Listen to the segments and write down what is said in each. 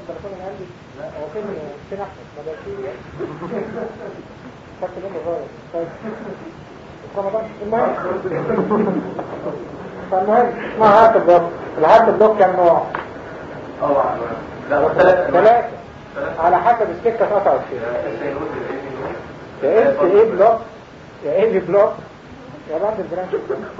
التليفون اللي عندي هو فين فين احمد ما ده فيه خدت منه غاية طيب رمضان المهم فالمهم اسمها هارت بلوك الهارت بلوك كام نوع؟ اه لا ثلاثة ثلاثة على حسب السكة اتقطعت فين يا اس ايه بلوك يا ايه بلوك يا باند البرانش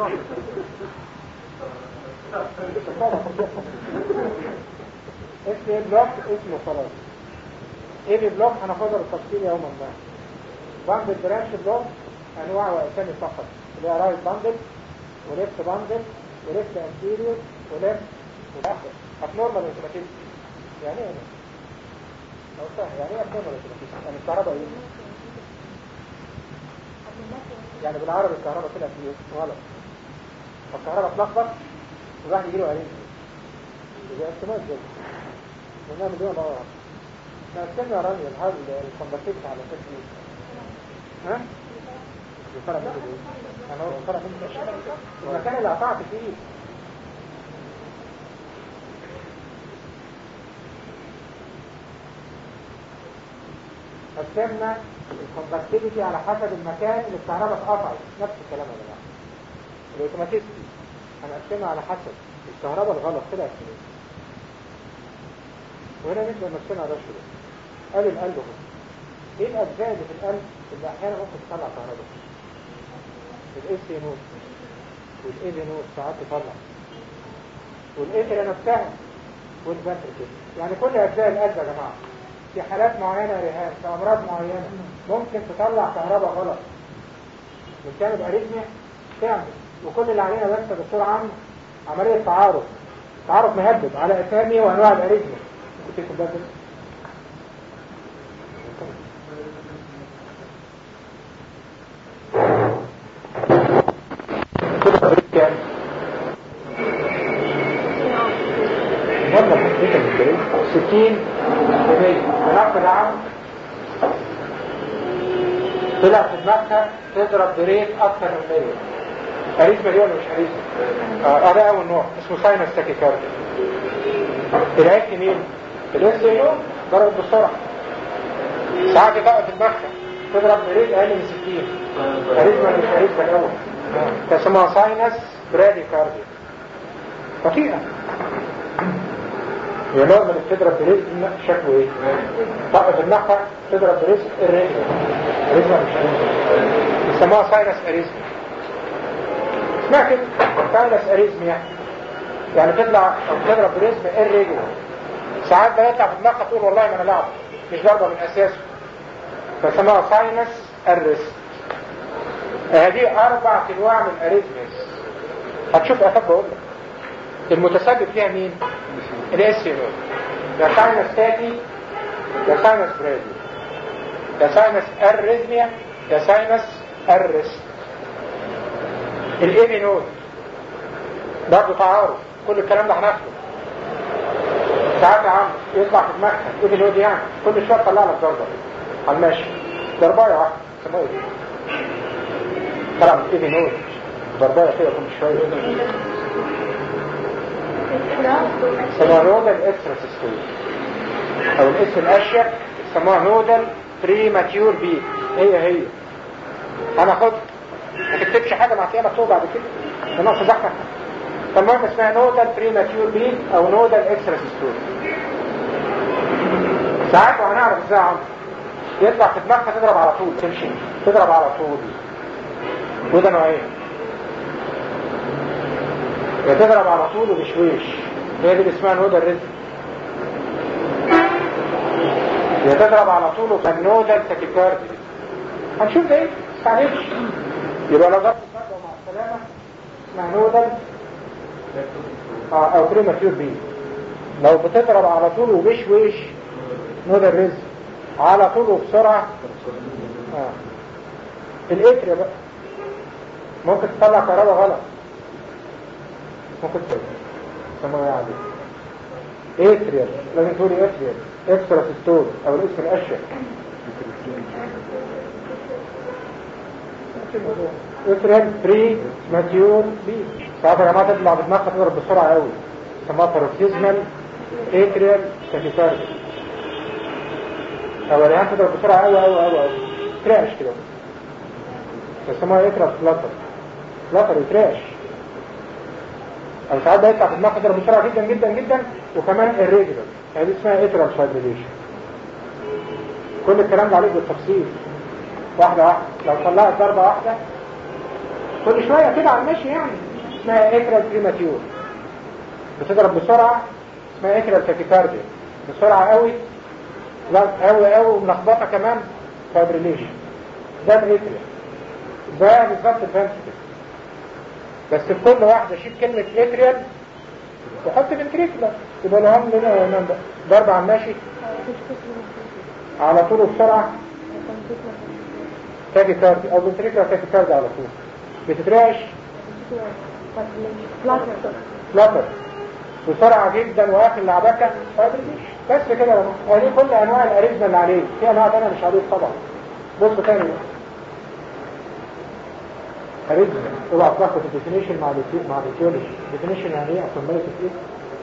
اس ايه بلوك اسمه خلاص ايه بلوك هناخدها بالتفصيل يوما ما باند البرانش بلوك انواع واسامي فقط اللي هي رايت باندل وليفت باندل وليفت انتيريور وليفت متاخر ابنورمال اوتوماتيك يعني ايه لو سهل يعني ايه ابنورمال اوتوماتيك يعني الكهرباء ايه يعني بالعربي الكهرباء طلعت ايه غلط فالكهرباء اتلخبط وواحد يجي له عليه يبقى احتمال جدا ونعمل ايه بقى احنا قسمنا يا رامي الهال الكونفرتيت على اساس ايه ها الفرق بين ايه انا هو الفرق بين المكان اللي قطعت فيه قسمنا الكونفرتيبيتي على حسب المكان اللي الكهرباء اتقطعت نفس الكلام يا جماعه الاوتوماتيستي هنقسمها على حسب الكهرباء الغلط طلعت فين وهنا نبدا نفسنا على الشروط قال القلب هو ايه الاجزاء اللي في القلب اللي احيانا ممكن تطلع كهرباء الاس نوت والاي نوت ساعات تطلع والاتريا نفسها والفنتركل يعني كل اجزاء القلب يا جماعه في حالات معينه يا ريهان في امراض معينه ممكن تطلع كهرباء غلط بتعمل اريثميا تعمل وكل اللي علينا بس يا دكتور عم عمليه تعارف تعارف مهدد على اسامي وانواع الاريثميا كنت تاخد بالك كام؟ والله حسيت بالكريم 60 هناك العام طلع في دماغها تضرب بريت اكثر من 100 اريزما دي ولا مش اريزما؟ اه ده اول نوع اسمه ساينس تاكيكارديا العيش مين؟ الاس ضرب بسرعه ساعات تقع في دماغها تضرب بريت اقل من 60 اريزما مش اريزما الاول تسمى ساينس براديكارديا بطيئة هي نورمال بتضرب بريزم شكله ايه؟ طاقة في النحة تضرب بريزم الريزم ريزم مش ريزم يسموها ساينس اريزم اسمها كده ساينس اريزم يعني يعني تطلع او تضرب بريزم الريجل ساعات بيطلع في دماغها تقول والله ما انا لعب مش ضربة من اساسه فسموها ساينس الريزم هذه اربع انواع من الاريزمز هتشوف اخد بقول لك المتسبب فيها مين الاس نود يا ساينس تاتي يا ساينس برادي يا ساينس اريزميا يا ساينس ارست الاي نود برضه تعارض كل الكلام ده هناخده ساعات يا عم يطلع في دماغك الاي نود يعني كل شويه تطلع لك ضربه على الماشي ضربايه واحده اسمها ايه طبعا ايه نور ضربايه كده كل شويه اسمها نودال اكستراسيستول او الاسم الاشيك اسمها نودال بري ماتيور بي هي هي هناخد ما تكتبش حاجه مع فيها مكتوب بعد كده ده نقص زحمه فالمهم اسمها نودال بري ماتيور بي او نودال اكستراسيستول ساعات وهنعرف ازاي عم يطلع في دماغها تضرب على طول تمشي تضرب على طول وده نوعين يا تضرب على طول وبشويش هي دي اللي اسمها نودا الرزق يا تضرب على طول وفنودا التكيكاردي هنشوف ده ايه مستعجلش يبقى لو ضرب الفرد مع السلامة اسمها نودا اه او بريماتيور بي لو بتضرب على طول وبشويش نودا الرزق على طول وبسرعة اه الاتريا بقى ممكن تطلع كهرباء غلط ممكن تطلع سموها يعني اتريال لازم تقولي اتريال اكسترا سيستول او الاسم الاشياء اتريال بري ماتيور بي ساعات يا جماعه تطلع بدماغها تضرب بسرعه قوي سموها باروكسيزمال اتريال تاكيكارديا او الرئان تضرب بسرعة قوي قوي قوي قوي ترعش كده بيسموها اترا فلاتر فلاتر يترعش او ساعات بيطلع في دماغ تضرب بسرعة جدا جدا جدا وكمان الريجولر يعني دي اسمها اترا فايبريليشن كل الكلام ده عليك بالتفصيل واحدة واحدة لو طلعت ضربة واحدة كل شوية كده على المشي يعني اسمها اترا بريماتيور بتضرب بسرعة اسمها اترا تاكيكارديا بسرعة قوي لا قوي قوي وملخبطة كمان فايبريليشن ده الاتريا ده بالظبط الفانتيكل بس في كل واحدة شيل كلمة اتريال وحط فنتريكولار يبقى الهم لنا وامام ده ضرب على الماشي على طول بسرعة تاجي كاردي او فنتريكولار تاجي كاردي على طول بتترعش فلاتر بسرعة جدا واكل لعبكة بس كده يا جماعة ودي كل انواع الاريزما اللي عليه في انواع تانية مش عليه طبعا بص تاني بقى اريزما اوعى تلخبط الديفينيشن مع الاتي- مع الاتيولوجي الديفينيشن يعني ايه اصلا ملكة ايه؟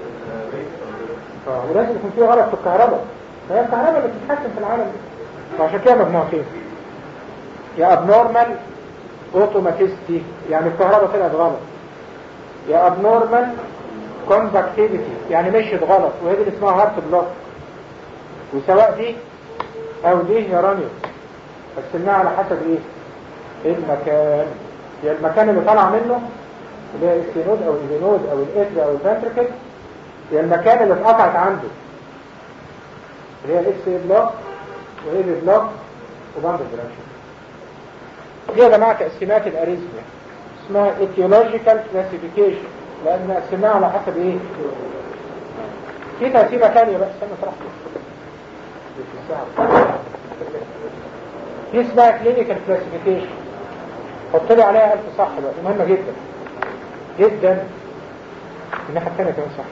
اه ولازم يكون في غلط في الكهرباء فهي الكهرباء اللي بتتحكم في العالم ده فعشان كده مجموعتين يا ابنورمال اوتوماتيستي يعني الكهرباء طلعت غلط يا ابنورمال كونفكتيفيتي يعني مشيت غلط وهي دي اللي اسمها هارت بلوك وسواء دي او دي يا رانيو قسمناها على حسب ايه المكان يا المكان اللي طالع منه اللي هي السينود او الفينود او الاتر او الفنتركل يا المكان اللي اتقطعت عنده اللي هي الاكس اي بلوك واي بي بلوك وباند برانشن دي يا جماعه تقسيمات الاريزميا اسمها etiological classification لان قسمناها على حسب ايه في تقسيمه ثانيه بقى استنى صراحه دي اسمها كلينيكال كلاسيفيكيشن حط لي عليها ألف صح بقى دي مهمة جدا جدا الناحية الثانية كمان صح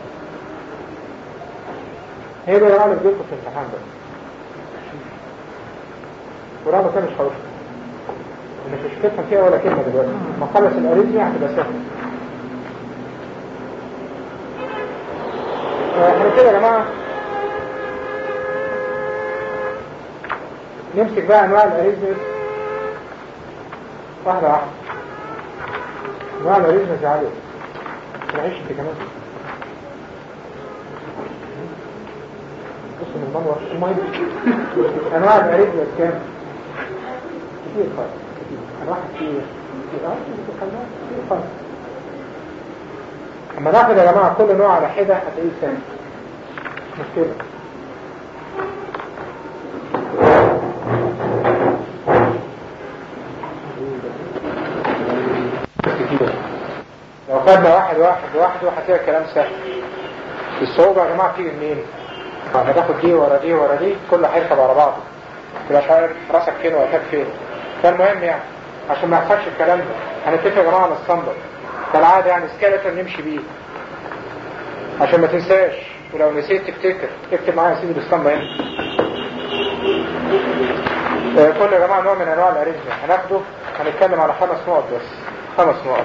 هي ده يعرف بيكم في الامتحان بقى ورابع كان مش هقول مش مش هتفهم فيها ولا كلمة دلوقتي ما خلص الاريزميا هتبقى سهلة احنا كده يا جماعة نمسك بقى انواع الاريزمز واحدة واحدة انواع الاريزمز يا علي تعيش انت كمان بص من المنور المهم انواع الاريزمز كام كتير خالص كتير انواع كتير كتير اه كتير خالص اما ناخد يا جماعة كل نوع على حدة هتلاقيه سهل مشكلة لو خدنا واحد واحد لوحده هتلاقي الكلام سهل الصعوبة يا جماعة بتيجي منين؟ هتاخد دي ورا دي ورا دي كله هيركب على بعضه تبقى مش عارف راسك فين وقتك فين فالمهم يعني عشان ما يحصلش الكلام ده هنتفق يا جماعة على الستاندرد كالعادة يعني سكيلتون نمشي بيه عشان ما تنساش ولو نسيت تفتكر اكتب معايا يا سيدي الاسطمبة هنا آه، كل يا جماعة نوع من انواع الاريزميا هناخده هنتكلم على خمس نقط بس خمس نقط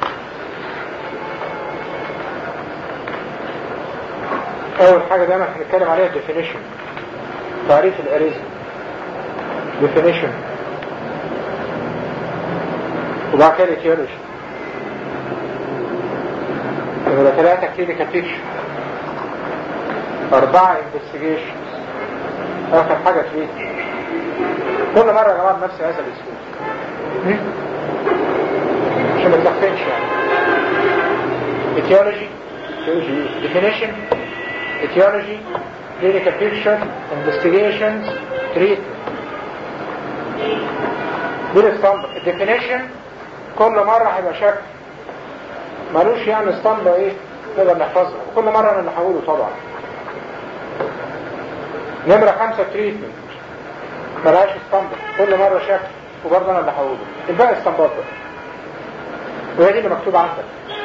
اول حاجة دايما هنتكلم عليها definition تعريف الاريزم definition وبعد كده etiology يبقى ثلاثة clinical picture أربعة investigation آخر حاجة treat كل مرة يا جماعة بنفس هذا الأسلوب عشان ما تلخبطش يعني etiology etiology definition etiology clinical picture investigations treatment دي الاسطمبة الديفينيشن كل مرة هيبقى شكل ملوش يعني اسطمبة ايه نقدر نحفظها كل مرة انا اللي هقوله طبعا نمرة خمسة تريتمنت ملهاش اسطمبة كل مرة شكل وبرضه انا اللي هقوله الباقي اسطمبات بقى وهي دي اللي مكتوبة عندك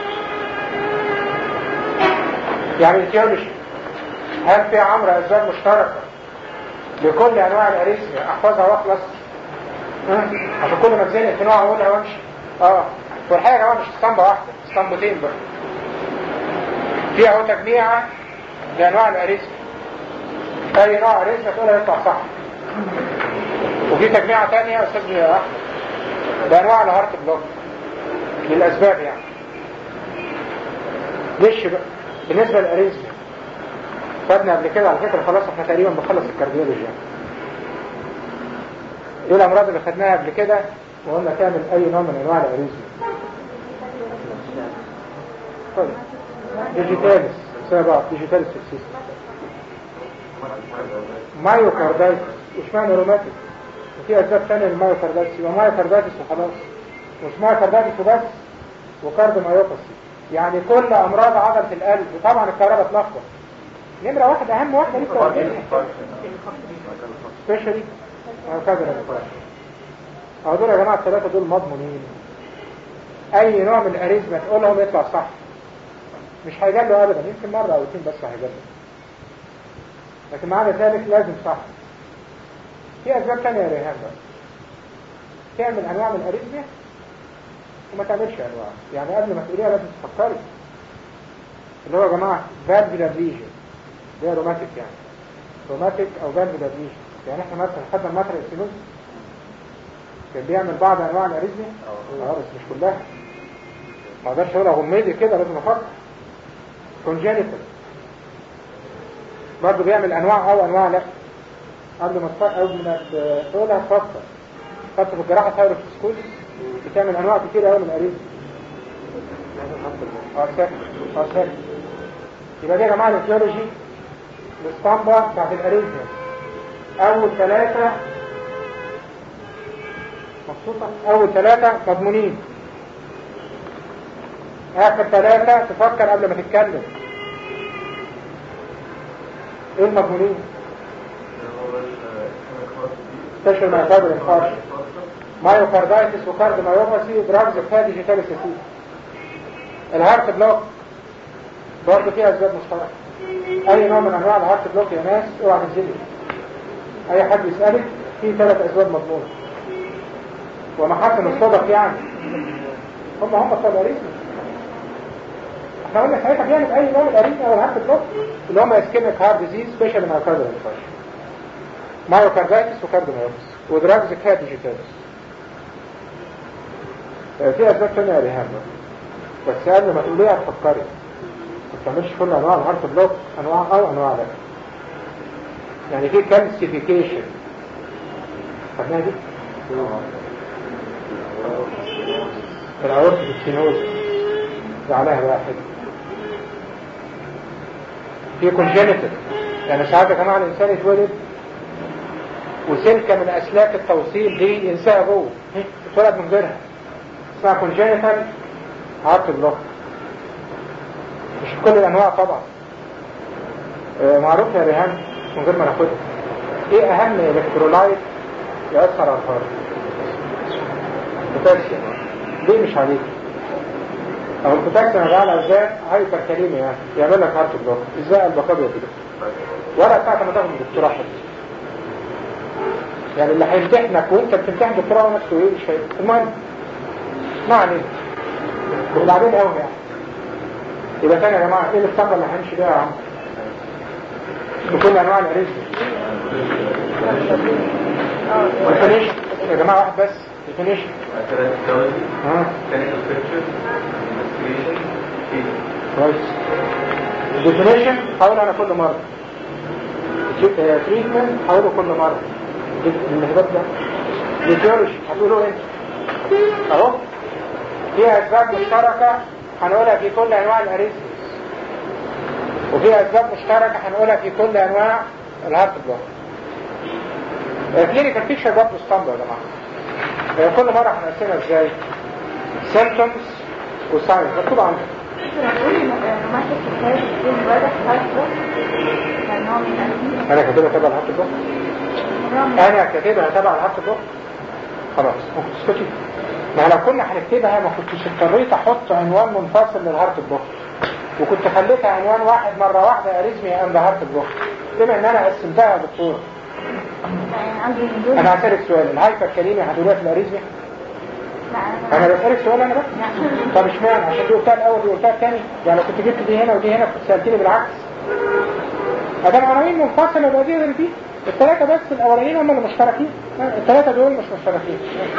يعني التيولوجي هل في عمر اسباب مشتركة لكل انواع الاريثميا احفظها واخلص ها؟ عشان كل ما اتزنق في نوع اقولها وامشي اه والحقيقة كمان مش اسطمبة واحدة اسطمبتين بقى في اهو تجميعة لانواع الاريثميا اي نوع اريزميا تقولها يطلع صح وفي تجميعة تانية يا استاذ احمد بانواع الهارت بلوك للاسباب يعني ليش بقى بالنسبة للاريزميا خدنا قبل كده على فكرة خلاص احنا تقريبا بنخلص الكارديولوجي يعني. ايه الامراض اللي خدناها قبل كده وقلنا تعمل اي نوع من انواع الاريزميا طيب ديجيتاليس سبعة ديجيتاليس سكسيس مايوكاردايتس مش معنى روماتيك وفي اسباب ثانيه للمايوكاردايتس يبقى مايوكاردايتس وخلاص مش مايوكاردايتس وبس وكارديومايوباثي يعني كل امراض عضله القلب وطبعا الكهرباء تلخبط نمره واحده اهم واحده لسه قايلينها سبيشالي مايوكارديال اهو دول يا جماعه الثلاثه دول مضمونين اي نوع من الاريزما تقولهم يطلع صح مش هيجله ابدا يمكن مره او اتنين بس هيجله لكن معنى ذلك لازم صح في اسباب تانية يا ريهام بقى تعمل انواع من الاريزميا وما تعملش انواع يعني قبل ما تقوليها لازم تفكري اللي هو يا جماعه فالفولار ليجن ده روماتيك يعني روماتيك او فالفولار ليجن يعني احنا مثلا خدنا الماتريال سينوز كان بيعمل بعض انواع الاريزميا اه بس مش كلها ما اقدرش اقولها غميدي كده لازم افكر كونجينيتال برضه بيعمل انواع او انواع لا قبل ما تفكر قبل ما تقولها تفكر خدت في الجراحه ثايروفيسكوز بتعمل انواع كتير قوي من الاريزم اه سهل اه سهل يبقى دي يا جماعه الفيولوجي الاسطمبه بتاعت الاريزم اول ثلاثه مبسوطه اول ثلاثه مضمونين اخر ثلاثه تفكر قبل ما تتكلم ايه المضمونين سبيشال مايوكاردال انفاركشن مايوكاردايتس وكارديومايوباثي دراجز بتاع ديجيتال اساسيه الهارت بلوك برضه فيها اسباب مشتركه اي نوع من انواع الهارت بلوك يا ناس اوعى تنزلي اي حد يسالك في ثلاث اسباب مضمونه ومحاسن الصدق يعني هم هم الصدقين احنا قلنا ساعتها بيعمل اي نوع من الاريثميا او الهارت بلوك اللي هم اسكيميك هارت ديزيز سبيشال مايوكاردال انفاركشن مايوكاردايتس وكارديومايوباثي ودراجز كات ديجيتالس في اسباب ثانيه يا ريهام بس قبل ما تقوليها تفكري ما تعملش كل انواع الهارت بلوك انواع او انواع لا يعني في كالسيفيكيشن خدناها دي؟ العورة السينوز عليها واحد في كونجينيتال يعني ساعات يا جماعه الانسان يتولد وسلكه من اسلاك التوصيل دي ينساها جوه اتولد من غيرها اسمها كونجينيتال هارت بلوك مش كل الانواع طبعا آه معروف يا ريهان من غير ما ناخدها ايه اهم الكترولايت يأثر على الهارت بوتاسيوم ليه مش عليك او البوتاسيوم ده على ازاي هايبر كليمي يعني يعمل لك هارت بلوك ازاي قلبك ابيض كده ولا بتاعت ما تاخد دكتوراه حد يعني اللي هيمتحنك وانت بتمتحن دكتوراه نفسه ايه مش فاهم المهم ما علينا وبعدين قوي يعني يبقى تاني يا جماعه ايه الاسطمبه اللي هنمشي بيها يا عم بكل انواع الاريزم ديفينيشن يا جماعه واحد بس ديفينيشن ها كويس ديفينيشن هقول انا كل مره تريتمنت هقوله كل مره الهبات ده ليتيولوجي هتقولوا انت اهو فيها اسباب مشتركه هنقولها في كل انواع الاريزمز وفيها اسباب مشتركه هنقولها في كل انواع الهارت بلوك كلينيكال بيكتشر برضه اسطمبة يا جماعه كل مره هنقسمها ازاي symptoms وساينز مكتوب عندك انا كاتبها تبع الهارت بلوك انا كاتبها تبع الهارت بلوك خلاص ممكن تسكتي ما لو كنا هنكتبها ما كنتش اضطريت احط عنوان منفصل للهارت بلوك وكنت خليتها عنوان واحد مرة واحدة اريزمي اند هارت بلوك بما ان انا قسمتها يا دكتور انا هسألك سؤال الهايبر كليمي هتقولها في الاريزمي انا بسألك سؤال انا بس طب اشمعنى عشان دي قلتها الاول دي قلتها الثاني يعني لو كنت جبت دي هنا ودي هنا كنت سألتني بالعكس ادام عناوين منفصله يبقى دي غير دي الثلاثه بس الاولانيين هم اللي مشتركين الثلاثه دول مش مشتركين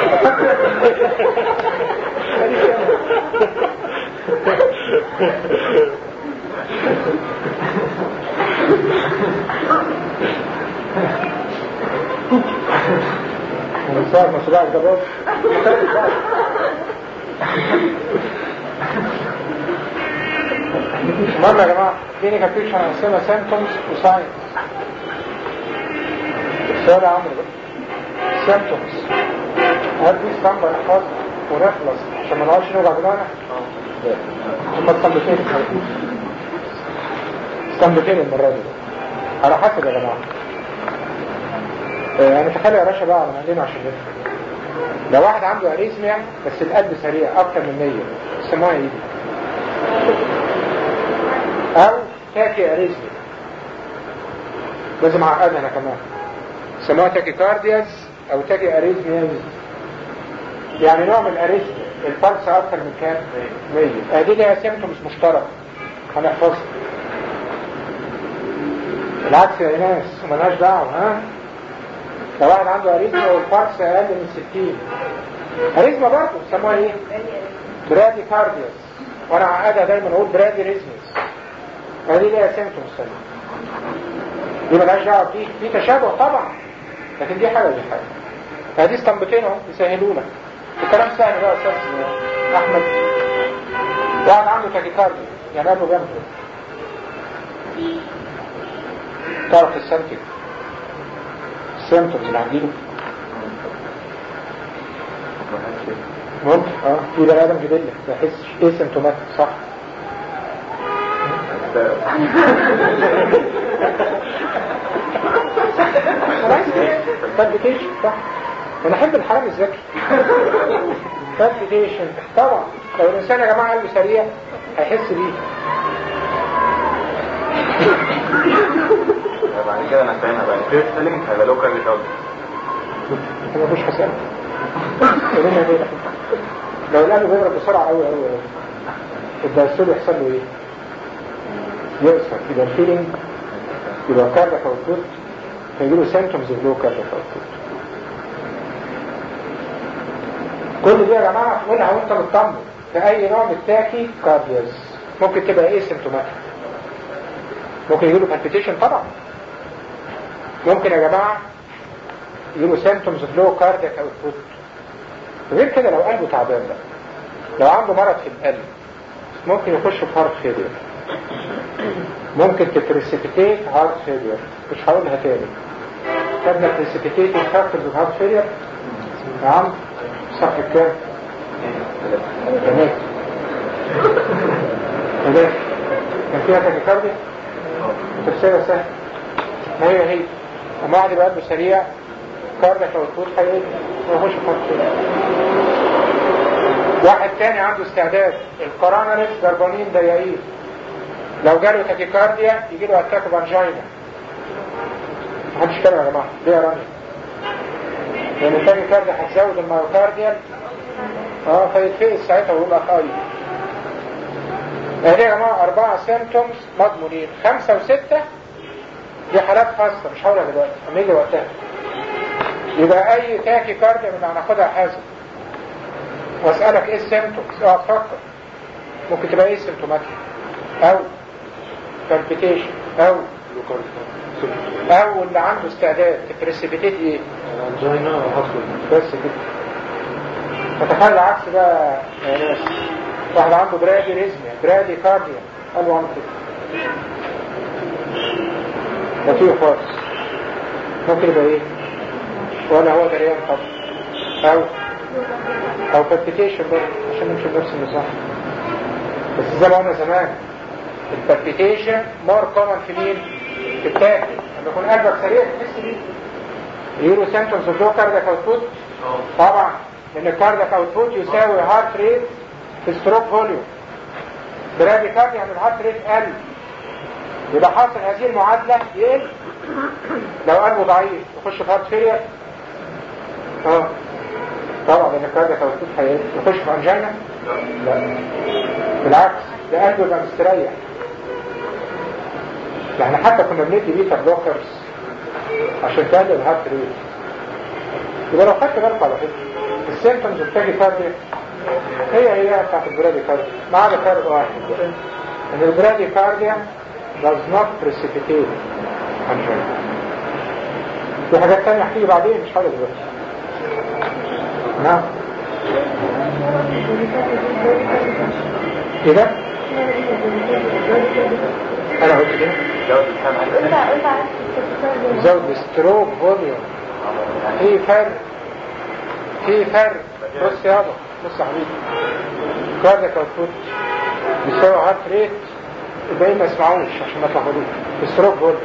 من ساعة ما صباعك ده باظ المهم يا جماعة كلينيكال بيكشر هنقسمها سيمتومز وساينس السؤال يا عمرو بقى سيمتومز هل دي اسطمبة نحفظها ونخلص عشان ما نقعدش نوجع دماغنا؟ هم اسطمبتين اسطمبتين المرة دي على حسب يا جماعة آه، يعني تخيل يا باشا بقى على مهلين عشان نفهم لو واحد عنده اريزميا بس القلب سريع اكتر من 100 يسموها ايه دي؟ او تاكي اريزميا لازم اعقدها انا كمان يسموها تاكي كاردياز او تاكي اريزميا يعني نوع من الاريزميا الفرس اكتر من كام 100 ادي ليها سيمتومز مشترك هنحفظها العكس يا ناس ملهاش دعوه ها لو واحد عنده اريزما والفرس اقل من 60 اريزما برضه بيسموها ايه؟ برادي كاردياس وانا عقدها دايما اقول برادي ريزمس هذه ليها سيمتومز ثانيه دي ملهاش دعوه دي في تشابه طبعا لكن دي حاجه ودي حاجه فدي اسطمبتين اهو يسهلوا لك الكلام سهل بقى يا استاذ احمد واحد عنده تاكيكارديا يعني قلبه جنبه تعرف السنتج السيمتومز اللي عندينه ممكن اه في بني ادم جديد ما يحسش ايه سيمتوماتيك صح فالبيتيشن صح انا احب الحرام الذكي فالبيتيشن طبعا لو الانسان يا جماعه قلبه سريع هيحس بيه بعد كده انا فاهمها بقى الفيرست سيلينج هيبقى لوكال ريكاردي ما فيش حساب لو القلب بيضرب بسرعه قوي قوي قوي الدايستول يحصل له ايه؟ يقصر يبقى الفيلينج يبقى كاردك اوتبوت فيجي له سيمتومز اوف لو كاردك اوتبوت كل دي يا جماعه قلنا وانت مطمن في اي نوع من التاكي كاردياز ممكن تبقى ايه سيمتوماتيك ممكن يجيله بالبيتيشن طبعا ممكن يا جماعه يجيله سيمتومز اوف لو كاردياك اوتبوت غير كده لو قلبه تعبان بقى لو عنده مرض في القلب ممكن يخش في هارت فيلير ممكن تبريسيبيتيت هارت فيلير مش هقولها تاني خدنا بريسيبيتيت فاكتورز اوف هارت فيلير نعم صفحة كام؟ تمام تمام كان فيها تاكيكارديا تفسيرها سهل ما هي هي لما واحد يبقى قلبه سريع كاردياك اوتبوت هيقل ويخش في هارت فيلير واحد تاني عنده استعداد القرانرس ضربانين ضيقين لو جاله تاكيكارديا يجي له اتاك بانجينا محدش كلام يا جماعه ليه يا رامي؟ لان التاكيكارديا هتزود المايوكارديال اه فيتفقس ساعتها ويقول لك اي يعني يا جماعه اربعه سيمتومز مضمونين خمسه وسته دي حالات خاصه مش هقولها دلوقتي اما يجي وقتها يبقى اي تاكي كارديا من هناخدها حازم واسألك ايه السيمتومز اه تفكر ممكن تبقى ايه سيمتوماتيك او كالبيتيشن او او اللي عنده استعداد تبريسيبيتيت ايه انجينا وهاسل بس كده فتخيل العكس بقى يا ناس واحد عنده برادي ريزميا برادي كارديا قال له عمل كده نتيجة خالص ممكن يبقى ايه ولا هو دريان طبعا او او بالبيتيشن برضه عشان نمشي بنفس النظام بس زي ما قلنا زمان البالبيتيشن مور كومن في مين؟ في التاكل لما يكون قلبك سريع تحس بيه يورو سيمتومز اوف لو كاردياك اوتبوت طبعا لان الكاردياك اوتبوت يساوي هارت ريت في ستروك فوليوم برادي كارديا يعني الهارت ريت قل يبقى حاصل هذه المعادلة يقل لو قلبه ضعيف يخش في هارت فيلير اه طبعا لان الكاردياك اوتبوت هيقل يخش في انجينا لا بالعكس ده قلبه يبقى مستريح ده احنا حتى كنا بندي بيتا بلوكرز عشان تقلل الهارت ريت يبقى لو خدت بالك على فكره السيمتومز التاجي كارديا هي هي بتاعت البرادي كارديا ما عدا فرق واحد ان البرادي كارديا does not precipitate angina في حاجات تانية احكي بعدين مش حاجة دلوقتي نعم ايه ده؟ انا قلت كده جودة السمع قلت قلت عارف التكسير زود الستروك فوليوم في فرق في فرق بص يابا بص يا حبيبي كاردياك اوتبوت بيساوي هارت ريت الباقيين ما يسمعوش عشان ما تلخبطوش الستروك فوليوم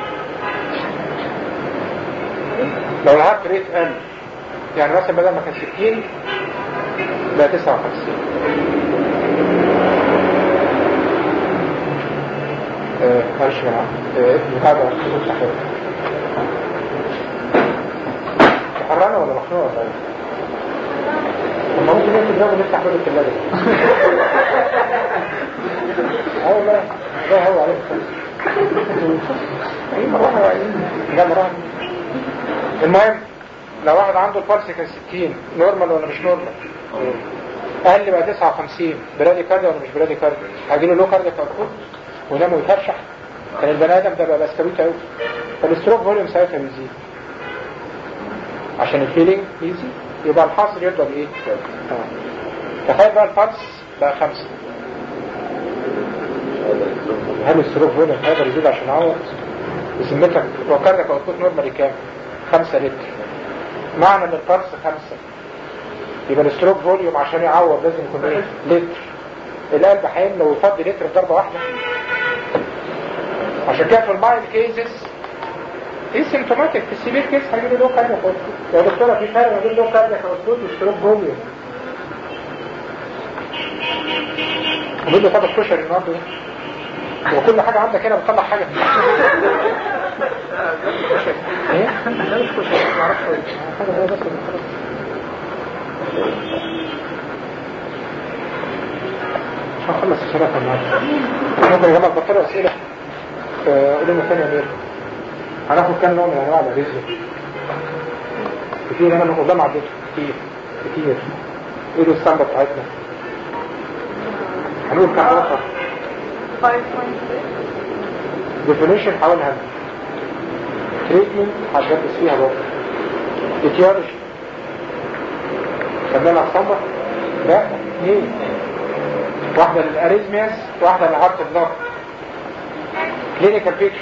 لو الهارت ريت قل يعني مثلا بدل ما كان 60 بقى 59 آه، معلش يا جماعه آه، بتاع ده كنت حلو حرانة ولا مخنوقة ولا ايه؟ طب ما ممكن انت دماغه نفتح باب الثلاجة اه والله لا هو عليك اي مروحة وعين لا مروحة المهم لو واحد عنده البلس كان 60 نورمال ولا مش نورمال؟ اقل بقى 59 برادي كارديا ولا مش برادي كارديا؟ هيجيله لو كارديا كاركوت ونامه يترشح كان البني ادم ده بقى بسكويت قوي فالستروك فوليوم ساعتها بيزيد عشان الفيلينج يزيد يبقى الحاصل يفضل ايه؟ آه. تخيل بقى البلس بقى خمسة هل الستروك فوليوم هيقدر يزيد عشان يعوض؟ بسمتك وكارتك او تكون نورمالي كام؟ خمسة لتر معنى ان البلس خمسة يبقى الستروك فوليوم عشان يعوض لازم يكون ايه؟ لتر القلب هيملى ويفضي لتر في ضربة واحدة عشان كده في المايل كيسز ايه سيمتوماتيك في السيفير كيس هيجي له كاردياك اوتبوت يا دكتوره في فرق ما بين له كاردياك اوتبوت وستروك فوليوم ومين اللي طبق كشري النهارده ده؟ وكل حاجه عندك هنا بتطلع حاجه كشري. ايه؟ لا مش كشري ما اعرفش ايه حاجه زي بس خلاص. مش هنخلص الشبكه النهارده ممكن يا جماعه تبطلوا اسئله قولوا لنا ثانيه غير هناخد كام نوع من انواع الرزق كتير انا من قدام عديته كتير كتير ايه الاسطمبة بتاعتنا هنقول كام نقطة 5.6 ديفينيشن حاولها تريتمنت هتدرس فيها برضه اتيولوجي خدنا الاسطمبة لا اثنين واحدة للاريزمياس واحدة للهارت بلوك كلينيكال بيكتشر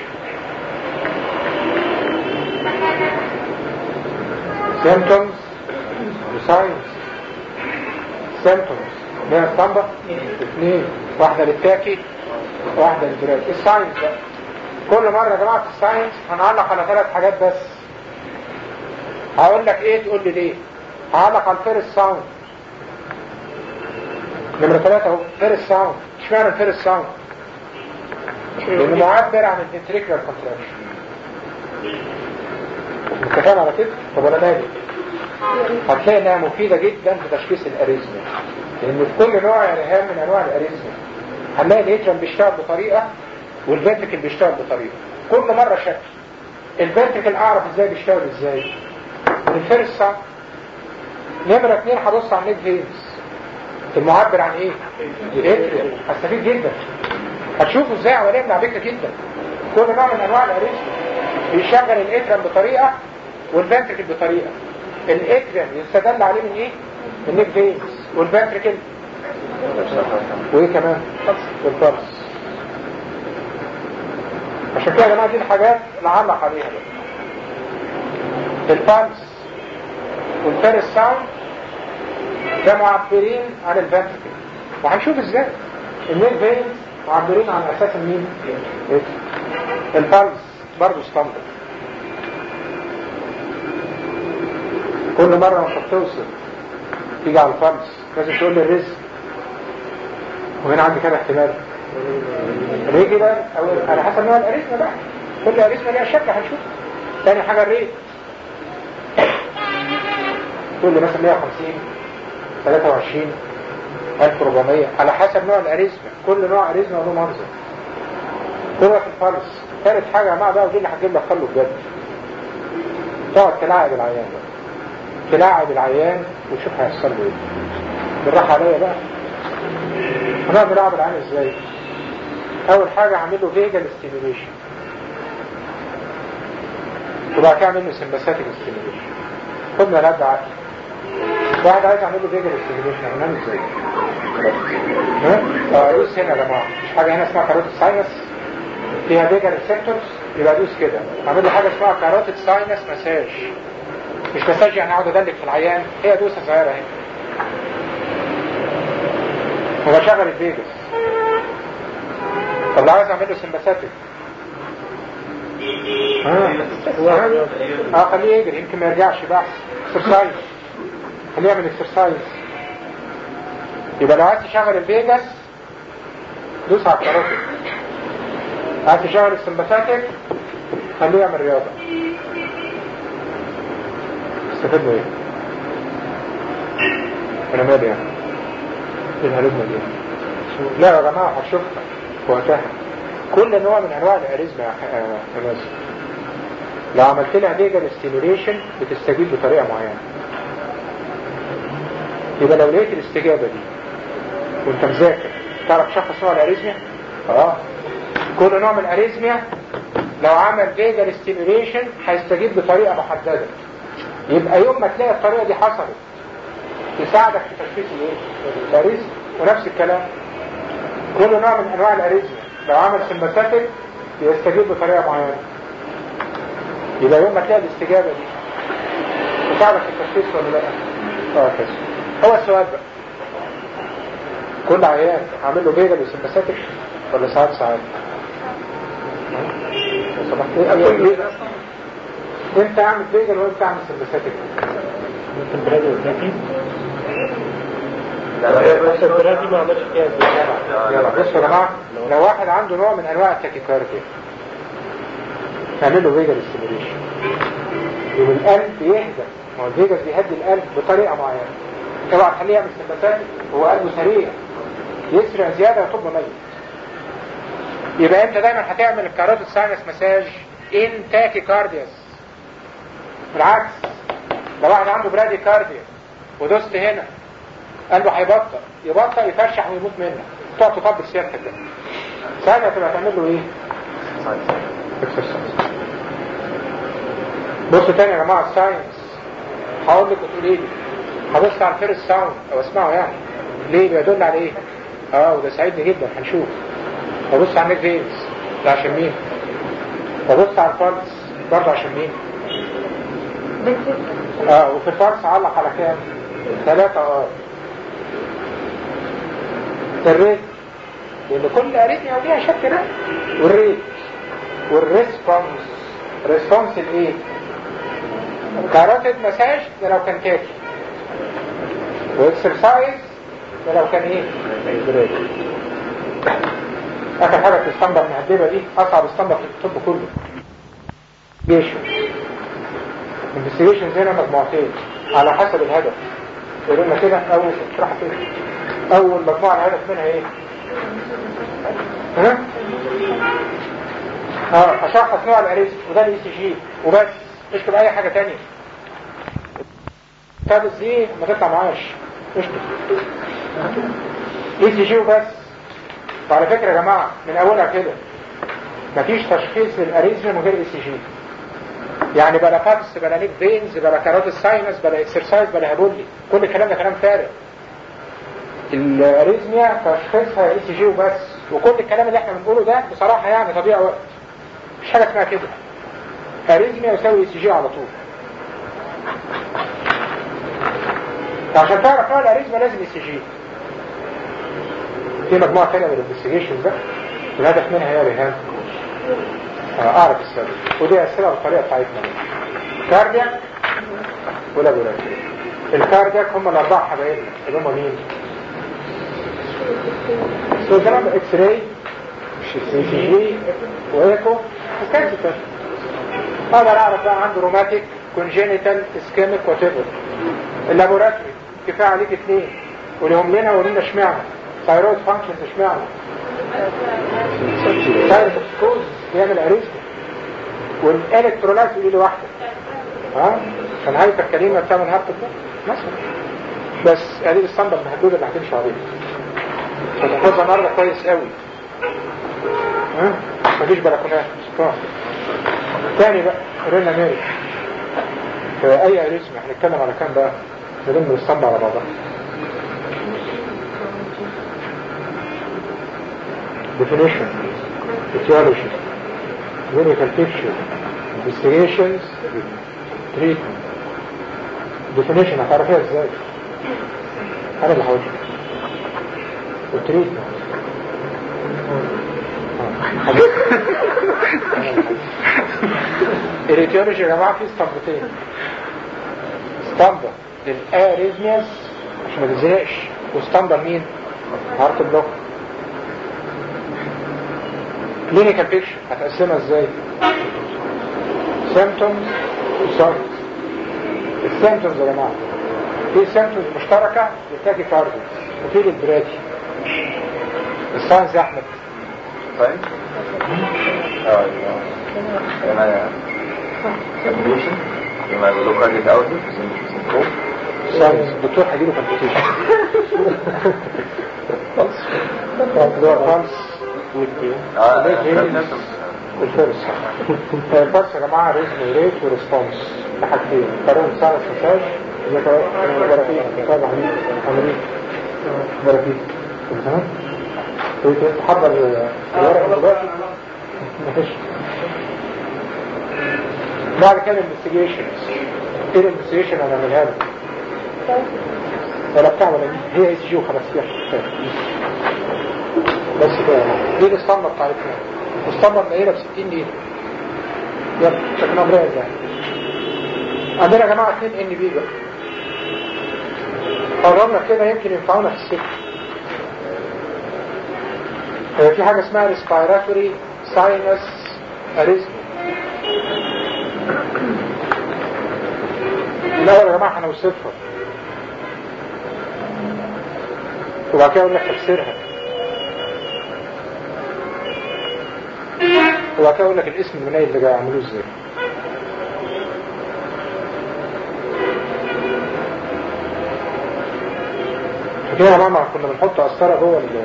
symptoms وساينس symptoms ده الصنبة اثنين واحدة للتاكي واحدة للبراد الساينس بقى كل مرة يا جماعة في الساينس هنعلق على ثلاث حاجات بس هقول لك ايه تقول لي ليه هعلق على الفيرست ساوند نمرة ثلاثة اهو فيرست ساوند اشمعنى الفيرست ساوند لانه معبر عن الفنتريكولار كونتراكشن متفاهم على كده طب ولا مالي هتلاقي انها مفيدة جدا في تشخيص الاريزميا لان في كل نوع يا رهام من انواع الاريزميا هنلاقي الاترم بيشتغل بطريقة والفنتريكل بيشتغل بطريقة كل مرة شكل الفنتريكل اعرف ازاي بيشتغل ازاي من الفيرست ساوند نمرة اتنين هبص على النيك فينز المعبر عن ايه؟ الاتريم هستفيد جدا هتشوفوا ازاي عمليه ملعبكه جدا كل نوع من انواع الاريزم بيشغل الاترم بطريقه والفنتركل بطريقه الاترم يستدل عليه من ايه؟ من النيك فينز والفنتركل وايه كمان؟ والبلس عشان كده يا جماعه دي الحاجات نعلق عليها بقى البلس والفيرست ساوند ده معبرين عن الفنتركل وهنشوف ازاي النيك فينز معبرين عن اساس مين البلس برضه ستاندرد كل مرة ما بتوصل تيجي على البلس لازم تقول لي الرزق وهنا عندي كام احتمال ريجولار او على حسب نوع الاريثما بقى كل اريثما ليها شكل هنشوف تاني حاجة الريت تقول لي مثلا 150 23 1400 على حسب نوع الاريزما كل نوع اريزما له منظر كرة في الفرس ثالث حاجة يا جماعة بقى ودي اللي هتجيب لك خلو بجد تقعد تلاعب العيان بقى تلاعب العيان وتشوف هيحصل له ايه بالراحة عليا بقى هنقعد نلعب العيان ازاي اول حاجة هعمل له فيجال ستيميوليشن وبعد كده اعمل له سمباثيك ستيميوليشن خدنا لعب عقل واحد عايز اعمل له فيجال ستيميوليشن هنعمل ازاي ها؟ اه دوس هنا يا جماعة مش حاجة هنا اسمها كاروت ساينس فيها فيجال ريسبتورز يبقى دوس كده اعمل له حاجة اسمها كاروتيد ساينس مساج مش مساج يعني اقعد ادلك في العيان هي دوسة صغيرة اهي وبشغل الفيجاس طب لو عايز اعمل له سمباثيك اه اه خليه يجري يمكن ما يرجعش بقى اكسرسايز خليه يعمل اكسرسايز يبقى لو عايز تشغل الفيجاس دوس على الكاروتيد عايز تشغل السمباثيك خليه يعمل رياضة استفدنا ايه انا مالي يعني ايه الهلومة دي لا يا جماعة هتشوفها في وقتها كل نوع من انواع الاريزما يا ح- يا ناس لو عملت لها فيجن ستيميوليشن بتستجيب بطريقة معينة يبقى لو لقيت الاستجابة دي وانت مذاكر تعرف تشخص نوع الاريزميا اه كل نوع من الاريزميا لو عمل فيجن ستيميوليشن هيستجيب بطريقة محددة يبقى يوم ما تلاقي الطريقة دي حصلت تساعدك في تشخيص الايه؟ الاريزم ونفس الكلام كل نوع من انواع الاريزميا لو عمل سمباثيك يستجيب بطريقة معينة يبقى يوم ما تلاقي الاستجابة دي تساعدك في التشخيص ولا لا؟ اه كده هو السؤال بقى كل عيان عامل له فيجن وسمباثيك ولا ساعات ساعات؟ لو سمحت ايه ايه ايه امتى اعمل فيجن وامتى اعمل سمباثيك؟ ممكن برادي وثلاثين لا لا بس البرادي ما عملش فيها يلا بصوا يا جماعه لو واحد عنده نوع من انواع التاكيكارديا نعمل له فيجن ستيميوليشن يبقى القلب يهدى ما هو الفيجن بيهدي القلب بطريقه معينه اوعى تخليه يعمل سمباثيك هو قلبه سريع يسرع زياده ويطب ميت يبقى انت دايما هتعمل الكاروتيد ساينس مساج ان تاكيكاردياس بالعكس لو واحد عنده برادي كارديا ودوست هنا قلبه هيبطل يبطل يفرشح ويموت منك تقعد تطبق سيادتك ده ساعتها تبقى تعمل له ايه؟ اكسرسايز بصوا تاني يا جماعه الساينس هقول لك وتقولي لي هبص على الفيرست ساوند او اسمعه يعني ليه بيدل على ايه؟ اه وده سعيدني جدا هنشوف ببص على النيك فينز ده عشان مين؟ ببص على الفالس برضه عشان مين؟ اه وفي الفرس علق على كام؟ ثلاثة اه الريت لان كل اريتميا ليها شكل ده والريت والريسبونس ريسبونس الايه؟ كاروتيد مساج ده لو كان كافي واكسرسايز ده لو كان ايه؟ بريك اخر حاجة في الاسطمبة المهدبة دي اصعب اسطمبة في الطب كله جيشن انفستيجيشنز هنا مجموعتين على حسب الهدف يقولوا لنا كده اول اشرح كده اول مجموعه الهدف منها ايه ها اه اشخص نوع الاريس وده الاي سي جي وبس اشكل اي حاجه تانية طب دي ما تطلع معاش اشكل اي سي جي وبس وعلى فكره يا جماعه من اولها كده مفيش تشخيص للاريزم من غير اي سي جي يعني بلا فابس بلا نيك فينز بلا كارات الساينس بلا اكسرسايز بلا هبولي كل الكلام ده كلام فارغ الاريزميا تشخيصها اي سي جي وبس وكل الكلام اللي احنا بنقوله ده بصراحة يعني تضييع وقت مش حاجة اسمها كده اريزميا يساوي اي سي جي على طول عشان تعرف نوع الاريزميا لازم اي سي جي في مجموعة تانية من الانفستيجيشنز بقى الهدف منها هي رهان اعرف السبب ودي اسئله بالطريقه بتاعتنا كاردياك ولا بولاتري الكاردياك هم الاربعه حبايبنا اللي هم مين؟ سوزرام اكس راي سي جي وايكو وكانسر اقدر اعرف بقى عنده روماتيك كونجينيتال اسكيميك واتيفر اللابوراتوري كفايه عليك اثنين ولهم لنا ولينا اشمعنى ثايرويد فانكشنز اشمعنى سايروتوكسيكوز بيعمل اريزما والالكترولايت يقول لي واحده ها كان هايبر كريمه بتعمل هارت اتاك مثلا بس قليل الصندة المهدودة اللي هتمشي عليها فتحفظها مرة كويس قوي ها مفيش بلكونات طبعا تاني بقى رينا ميري في اي اريزم هنتكلم على كام بقى نلم الصندة على بعضها definition etiology clinical picture investigations treatment definition هتعرفيها ازاي انا اللي هقول التريتمنت الريتيولوجي يا جماعه في اسطمبتين اسطمبه للاريزمياس عشان ما تزهقش واسطمبه مين؟ هارت بلوك كلينيكال بيكشر هتقسمها ازاي؟ سيمتومز وساينز السيمتومز يا جماعه في سيمتومز مشتركه للتاكي كارديو وفي للبرادي الساينز يا احمد فاهم؟ اه انا سبليشن لما يقولوا كارديك اوتبوت الساينز الدكتور هيجيله كونفيوجن اللي هو فالس اه الفيرس الفيرس يا جماعه ريزم ريت وريسبونس ده حاجتين قانون ساينس مساج زي برافيك طبعا عمليه برافيك تمام تحضر الورق دلوقتي مفيش بعد كده الانفستيجيشنز ايه الانفستيجيشن انا اعملها له ولا بتاع ولا دي هي اس جي وخلاص كده بس كده دي الاسطمبة بتاعتنا الاسطمبة منيلة ب 60 دقيقة يلا شكلها مريض يعني عندنا يا جماعة اتنين ان بي بقى قررنا كده يمكن ينفعونا في السكة آه، في حاجة اسمها respiratory sinus arrhythmia الأول يا جماعة هنوصفها وبعد كده أقول لك تفسيرها وبعد كده أقول لك الاسم المنيل اللي جاي يعملوه ازاي كده يا جماعة كنا بنحط قسطرة جوه ال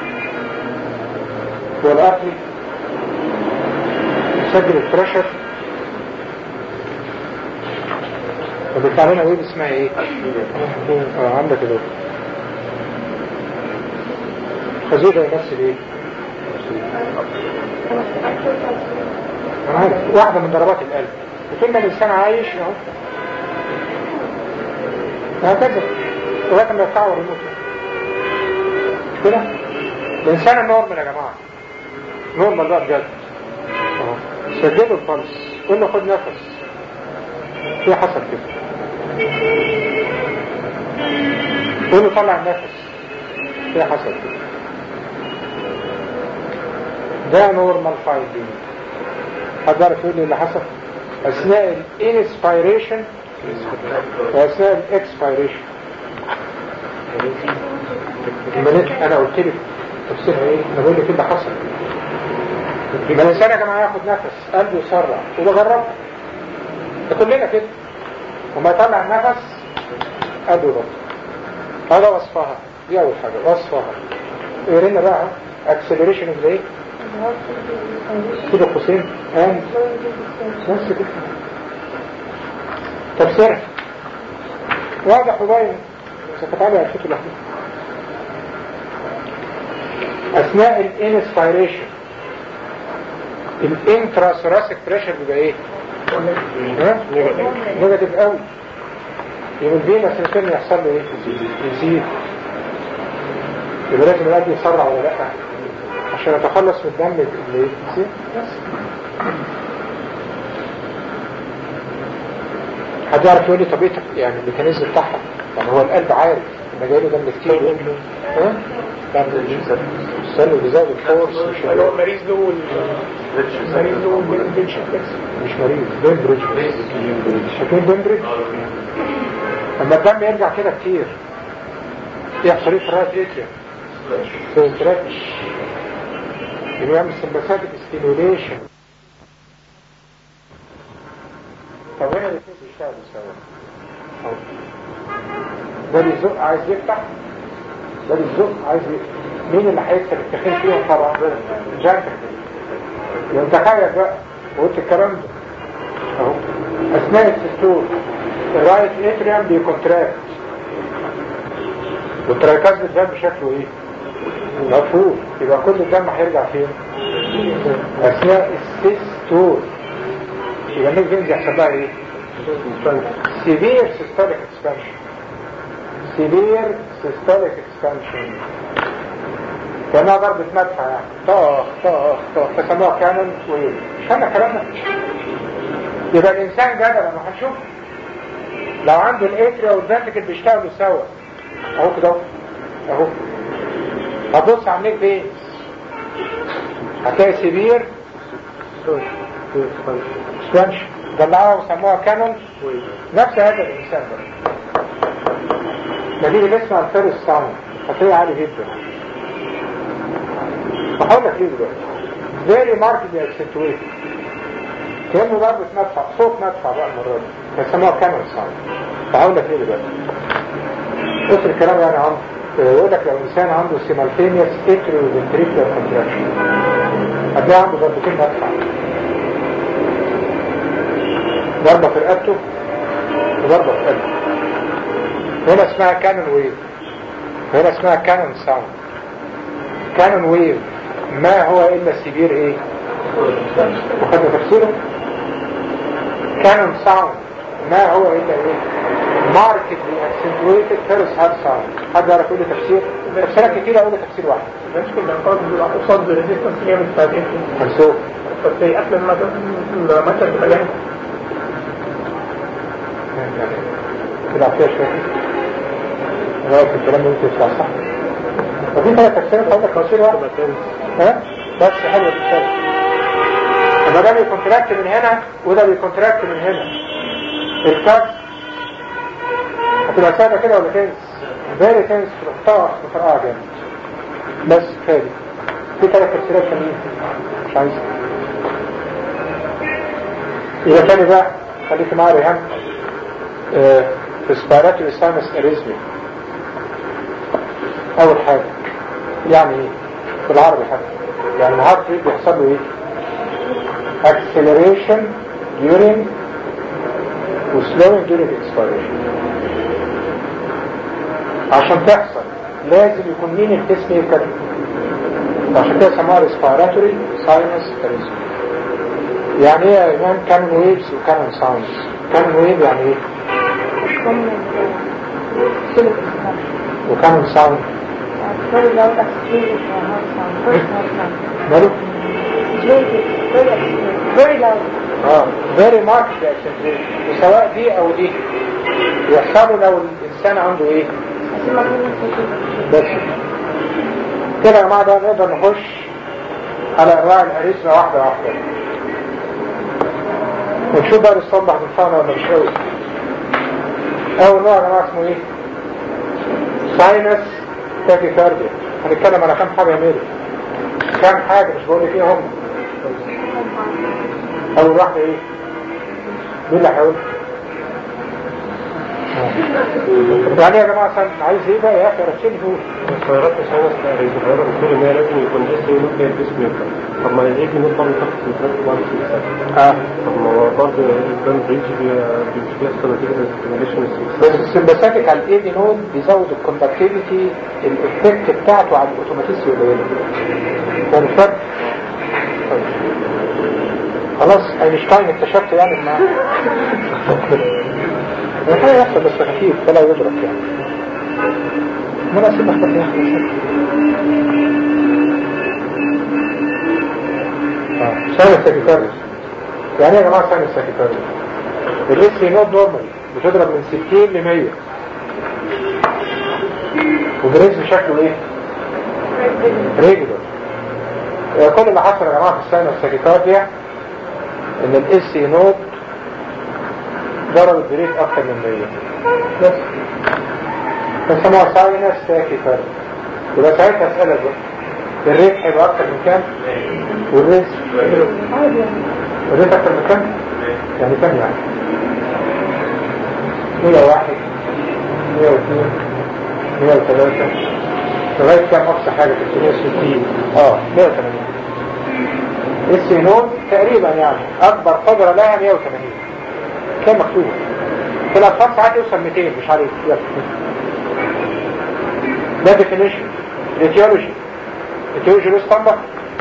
جوه الأكل نسجل البريشر وبيطلع لنا ويب اسمها ايه؟ اه عندك كده خزير ده يمثل ايه؟ انا عارف واحدة من ضربات القلب وطول ما الانسان عايش اهو وهكذا لغاية ما يتعور يموت كده الانسان النورمال يا جماعة نورمال بقى بجد اهو سجلوا البلس قول له خد نفس ايه حصل كده قول له طلع النفس ايه حصل كده ده نورمال فايندينج حد يعرف يقول لي اللي حصل اثناء الانسبيريشن واثناء الاكسبيريشن انا قلت لك تفسيرها ايه انا بقول لك ايه اللي حصل يبقى الانسان يا جماعه ياخد نفس قلبه يسرع وبجربها ده كلنا كده وما يطلع النفس قلبه يبطل هذا وصفها دي اول حاجه وصفها قرينا بقى اكسلريشن اوف ايه كده قوسين and بس كده تفسيرها واضح وباين ستتعالى على الفكرة اثناء الانسبيريشن الانترا ثوراسيك بريشر بيبقى ايه؟ نيجاتيف قوي يبقى الفينا سيستم يحصل له ايه؟ يزيد يبقى لازم القلب يسرع ولا لا عشان يتخلص من الدم اللي يزيد بس حد يعرف يقول لي طب ايه يعني الميكانيزم بتاعها يعني هو القلب عارف ان جاي له دم كتير ها؟ السن بيزود الفورس مش اللي هو مريض له مريض له بنشن مش مريض بيمبريدج شايفين بيمبريدج لما الدم يرجع كده كتير يحصل ايه في الرايت اتريا سنتراتش اللي بيعمل سمباثيك ستيميوليشن طب هنا الاثنين بيشتغلوا سوا أهو. ده بيزق عايز يفتح ده بيزق عايز يفتح مين اللي هيكسب التخين فيهم طبعا جانتك يبقى تخيل بقى وقلت الكلام ده اهو اثناء السستول الرايت اتريم بيكونتراكت والتراكاز الدم شكله ايه مفهوم يبقى كل الدم هيرجع فين اثناء السيستول يبقى الناس دي يحصل لها ايه severe systolic expansion severe systolic expansion كانها ضربة مدفع يعني طخ طخ طخ فسموها كانون ويل مش كان كلامنا يبقى الانسان ده لما هنشوف لو عنده الاتريا والفنتكل بيشتغلوا سوا اهو كده اهو اهو هتبص على النيك فين هتلاقي سيفير سبانش طلعوها وسموها كانون نفس هذا الانسان ده دي اللي اسمها الفيرست ساوند هتلاقيه عالي جدا هقول لك ليه دلوقتي very markedly accentuated كأنه ضربة مدفع صوت مدفع بقى المرة دي بيسموها كانون ساوند هقول لك ليه دلوقتي بص الكلام يعني عم يقول لك لو انسان عنده سيمالتينيوس اتريو فنتريكولار كونتراكشن هتلاقي عنده ضربتين مدفع ضربة في رقبته وضربة في قلبه هنا اسمها كانون ويف هنا اسمها كانون ساوند كانون ويف ما هو الا سيفير ايه وخدنا تفسيره كانون ساوند ما هو الا ايه markedly accentuated first heart sound حد يعرف يقول لي تفسير تفسيرات كتير اقول لي تفسير واحد مش كل الأفراد بيبقى قصاد ريزيستنس جامد بعدين منسوخ بس هي قبل ما المثل تبقى جامد كده فيها شوية رأيك الكلام اللي انت بتاع صح وفي ثلاث تفسيرات هقول لك تفسير واحد ها بس حلو التفسير لما ده بيكونتراكت من هنا وده بيكونتراكت من هنا الكاس هتبقى سابقة كده ولا تنس فيري تنس تروح بطريقة جامد بس كفاية في ثلاث تفسيرات تانيين مش عايز يبقى تاني بقى خليك معايا ريهام آه، في سباراتوري ساينس اريزمي اول حاجة يعني ايه بالعربي حتى يعني الهارت ريت بيحصل له ايه acceleration during و slowing during expiration عشان تحصل لازم يكون مين الجسم يركب عشان كده سموها respiratory sinus arrhythmia يعني ايه يا امام كان ويفز وكان ساوندز كان ويف يعني ايه وكان ساوند Very low activated for heart sound. First heart sound. ماله Activated, very activated, very loud. اه very much accentuated وسواء دي او دي يحصلوا لو الانسان عنده ايه عشان ما تكون بس كده يا جماعه بقى نقدر نخش على انواع الاريثميا واحده واحده ونشوف بقى الصبح بنفعنا ولا مش قوي اول نوع يا جماعه اسمه ايه ساينس تاكيكارديا هنتكلم على كام حاجه ميري كام حاجه مش بقول فيها هم اول واحده ايه مين اللي هيقول يعني يا جماعه سن عايز ايه بقى يا اخي رسيني هو الخيارات الخمس الخيارات بتقول ان هي لازم يكون اس ينوت هي الجسم يركب طب ما الايه ينوت برضه تحت الفرق بعد ست اه طب ما هو برضه البان بريدج بيحصل نتيجه الاستيميليشن بس السمباثيك على الايدي نود بيزود الكوندكتيفيتي الافكت بتاعته على الاوتوماتيسي قليله ده الفرق طيب. خلاص اينشتاين اكتشفت يعني ما الحقيقة يحصل بس خفيف فلا يدرك يعني مناسب اختار يحصل اه ساينس ساكيتاريس يعني ايه يا جماعه ساينس ساكيتاريس الاس نود نورمال بتضرب من 60 ل 100 والريزم شكله ايه؟ ريجولر كل اللي حصل يا جماعه في الساينس ساكيتاريا ان الاس نود ضرب البريد اكتر من 100 بس بسموها ساينس تاكيكارد يبقى ساعتها اسألك بقى الريت هيبقى اكتر من كام والريت عادي يعني الريت اكتر من كام يعني كام يعني 101 102 103 لغاية كام أقصى حاجة في 160 اه 180 السينون تقريبا يعني أكبر قدرة لها 180 كام مكتوب في الأطفال ساعات يوصل 200 مش عارف يلا. ده ديفينيشن الايتيولوجي الايتيولوجي له اسطمبة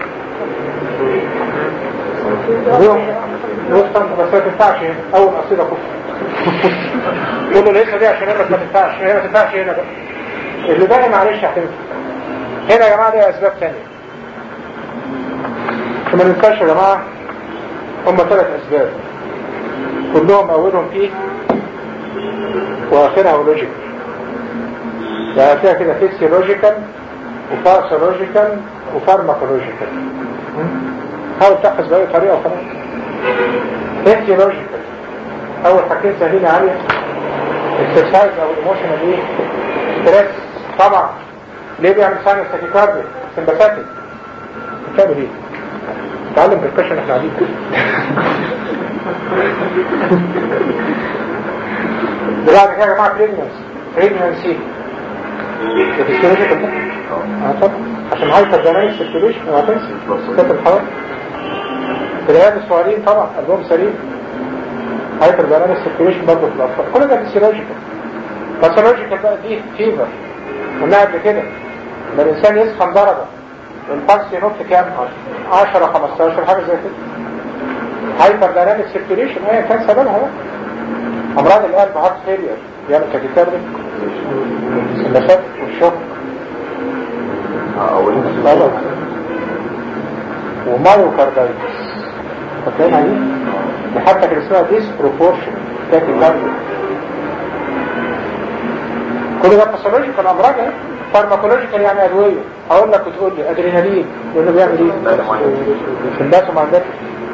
له له اسطمبة بس ما تنفعش هنا أول قصيدة كفر تقول له لسه دي عشان هنا ما تنفعش هنا ما تنفعش هنا بقى اللي باقي معلش هتنفع هنا يا جماعة ليها أسباب تانية وما ننساش يا جماعة هم ثلاث أسباب كلهم أولهم فيه وآخرها لوجيك يعني فيها كده فيسيولوجيكال وفارسولوجيكال وفارماكولوجيكال حاول تحفظ بأي طريقة وخلاص فيسيولوجيكال أول حاجتين سهلين عليها اكسرسايز أو ايموشنال ايه ستريس طبعا ليه بيعمل ساينس تاكيكارديا سمباثيك بتعمل ايه؟ تعلم بالكشن احنا قاعدين دلوقتي كده يا جماعه بريجننس بريجننسي الفسيولوجيكال ده اه طبعا عشان هايبر دايناميك سيركيوليشن اوعى تنسى ستات الحوار في العيال الصغيرين طبعا قلبهم سليم هايبر دايناميك سيركيوليشن برضه في الاطفال كل ده فسيولوجيكال باثولوجيكال بقى دي فيفر قلنا قبل كده لما الانسان يسخن درجه البلس ينط كام 10 15 حاجه زي كده هايبر دايناميك سيركيوليشن ايا كان سببها بقى امراض القلب هارت فيلير بيعمل تاكيكارديا النشاط والشوك غلط ومايوكاردايتس فاكرين عليه دي حتى كان اسمها ديسبروبورشن تاكيكارديا كل ده باثولوجيكال امراض اهي فارماكولوجيكال يعني ادويه اقول لك وتقول لي ادرينالين لانه بيعمل ايه؟ في الناس وما عندك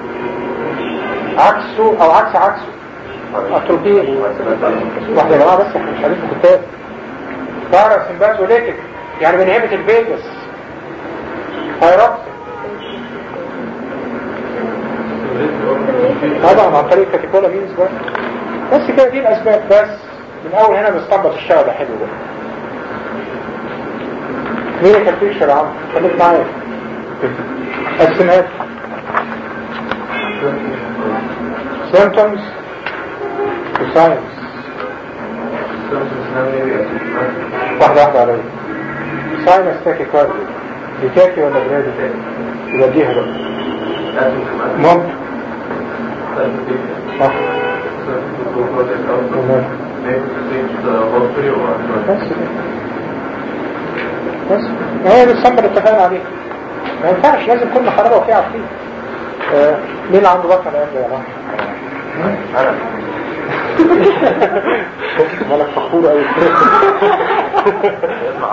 عكسه او عكس عكسه اتروبين واحده يا جماعه بس احنا مش عارفين كتاب بارا سمباس وليتك يعني من هيبه الفيجاس هيرقص طبعا عن طريق كاتيكولا مينز بقى بس كده دي الاسباب بس من اول هنا بنستنبط الشغل ده حلو ده كلينيكال بيكشر يا عم خليك معايا السمات symptoms وساينس واحدة واحدة عليا ساينس تاكي كاردي دي تاكي ولا برادي يبقى ديها بقى ممكن صح تمام. بس كده. بس هي دي الصنبة اللي اتفقنا عليها ما ينفعش لازم كل حرارة وفيها عارفين آه، مين عنده بطل يا يا جماعه انا مالك فخور قوي اسمع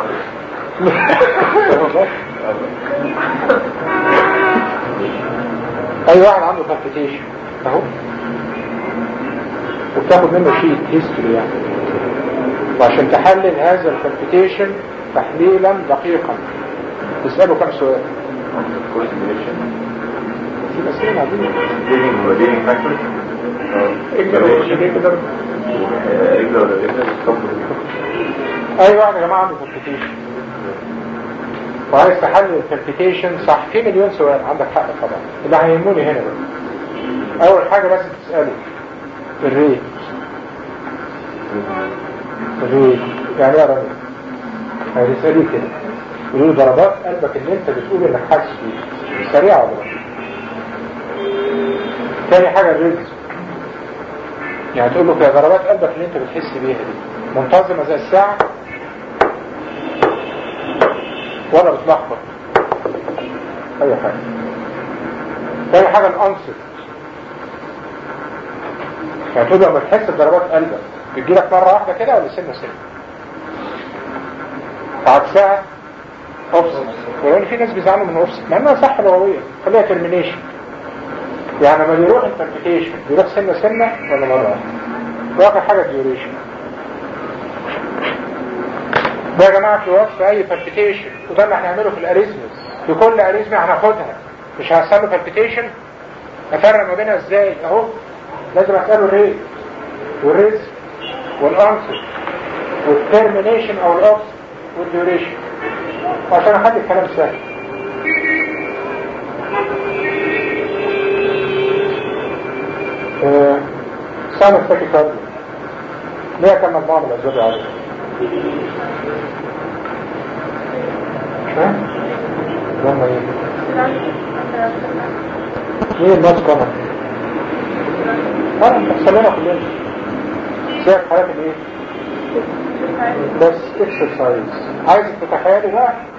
اي واحد عنده كالبيتيشن اهو وبتاخد منه شيت هيستوري يعني وعشان تحلل هذا الكالبيتيشن تحليلا دقيقا تسأله كم سؤال في أسئلة عادية اي واحد يا جماعه عنده كالبيتيشن وعايز تحلل الكالبيتيشن صح في مليون سؤال عندك حق طبعا اللي هيهموني هنا بقى اول حاجه بس تساله الريت الريت يعني ايه يا راجل هيساليه كده يقولوا له ضربات قلبك اللي انت بتقول انك حاسس بيه سريعه ولا لا تاني حاجه الريتم يعني تقول له في ضربات قلبك اللي انت بتحس بيها دي منتظمة زي الساعة ولا بتلخبط اي حاجة تاني حاجة الانصت يعني تقول له لما تحس بضربات قلبك بتجيلك مرة واحدة كده ولا سنة سنة عكسها اوفست ولان في ناس بيزعلوا من اوفست مع انها صح لغوية خليها ترمينيشن يعني لما بيروح انتربيتيشن بيروح سنة سنة ولا مرة واحدة واخر حاجة ديوريشن ده يا جماعة في وصف اي بالبيتيشن وده اللي هنعمله في الاريزمز في كل اريزميا هناخدها مش هيحصل له بالبيتيشن افرق ما بينها ازاي اهو لازم اساله الريت والريز والانسر والترمينيشن او الاوفس والديوريشن وعشان اخلي الكلام سهل آه، سنة تاكي كارديو ليها كم مجموعة من الأسباب العادية ها؟ لما ايه؟ مين الناس كمان؟ انا بتحصل لنا كلنا زي الحالات الايه؟ بس اكسرسايز عايز تتخيلي بقى